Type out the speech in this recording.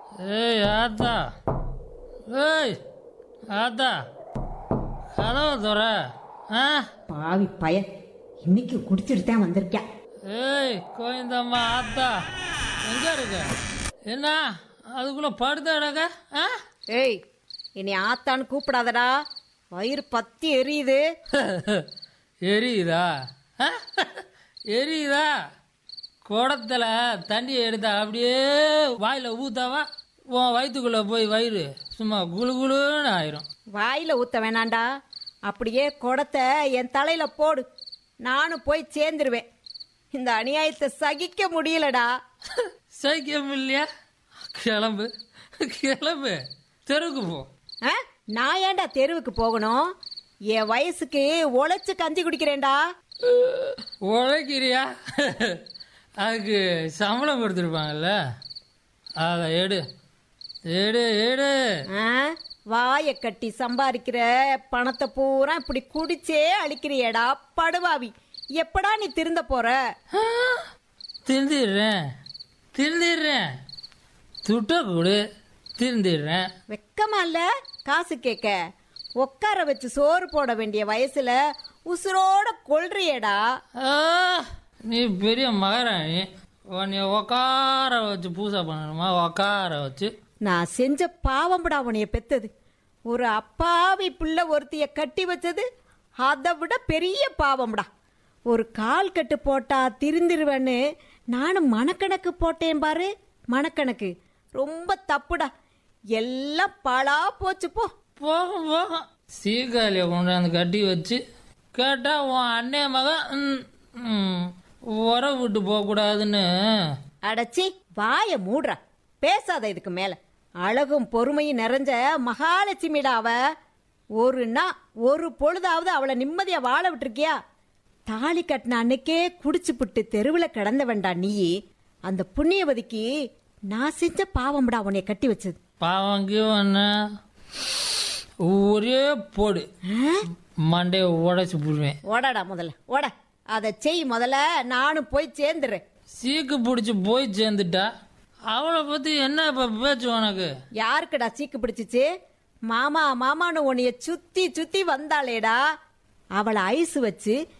ஏய் ஆத்தா ஏய் ஆத்தா கதவை துற ஆ பாவி பையன் இன்னைக்கு குடிச்சிட்டு தான் வந்திருக்கேன் ஏய் கோயந்தம்மா ஆத்தா எங்க இருக்க என்ன அதுக்குள்ள படுத்த இடக்க ஆ ஏய் இனி ஆத்தான்னு கூப்பிடாதடா வயிறு பத்தி எரியுது எரியுதா ஆ? எரியுதா குடத்துல தண்ணி எடுத்தா அப்படியே வாயில ஊத்தாவா உன் வயிற்றுக்குள்ள போய் வயிறு சும்மா குளு குளுன்னு ஆயிரும் வாயில ஊத்த வேணாண்டா அப்படியே குடத்தை என் தலையில போடு நானும் போய் சேர்ந்துருவேன் இந்த அநியாயத்தை சகிக்க முடியலடா சைக்கியம் இல்லையா கிளம்பு கிளம்பு தெருவுக்கு போ ஆ? நான் ஏன்டா தெருவுக்கு போகணும் என் வயசுக்கு உழைச்சு கஞ்சி குடிக்கிறேன்டா உழைக்கிறியா அதுக்கு சம்பளம் கொடுத்துருப்பாங்கல்ல அதை எடு எடு எடு ஆ? வாயை கட்டி சம்பாதிக்கிற பணத்தை பூரா இப்படி குடிச்சே அழிக்கிறியேடா படுவாவி எப்படா நீ திருந்த போற ஆ, திருந்திடுறேன் திருந்திடுறேன் துட்ட கொடு திருந்திடுறேன் வெக்கமா இல்ல காசு கேட்க உட்கார வச்சு சோறு போட வேண்டிய வயசுல உசுரோட கொள்றியேடா ஆ, நீ பெரிய மகாராணி உன்னை உக்கார வச்சு பூசை பண்ணணுமா உக்கார வச்சு நான் செஞ்ச பாவம்டா உனைய பெத்தது ஒரு அப்பாவி புள்ள ஒருத்திய கட்டி வச்சது அதை விட பெரிய பாவம்டா ஒரு கால் கட்டு போட்டா திருந்திருவேன்னு நானும் மனக்கணக்கு போட்டேன் பாரு மனக்கணக்கு ரொம்ப தப்புடா எல்லாம் பாழா போச்சு போ போகும் போகும் சீக்காலியை கொண்டாந்து கட்டி வச்சு கேட்டா உன் அண்ணே மகன் ம், ம், உறவு விட்டு போகக்கூடாதுன்னு அடச்சி வாய மூடுறா பேசாத இதுக்கு மேல அழகும் பொறுமையும் நிறைஞ்ச மகாலட்சுமிடா அவ ஒரு நாள் ஒரு பொழுதாவது அவளை நிம்மதியா வாழ விட்டுருக்கியா தாலி கட்டின அன்னைக்கே குடிச்சு புட்டு தெருவில் கிடந்த வேண்டாம் நீ அந்த புண்ணியவதிக்கு நான் செஞ்ச பாவம்டா உன்னைய கட்டி வச்சது பாவங்க ஒன்று ஒரே போடு மண்டையை உடைச்சு போடுவேன் ஓடடா முதல்ல ஓட அதை செய் முதல்ல நானும் போய் சேர்ந்துடுறேன் சீக்கு பிடிச்சி போய் சேர்ந்துட்டா அவளை பத்தி என்ன இப்ப பேச்சு உனக்கு யாருக்குடா சீக்கு பிடிச்சிச்சு மாமா மாமான்னு உன்னைய சுத்தி சுத்தி வந்தாளேடா அவளை ஐஸ் வச்சு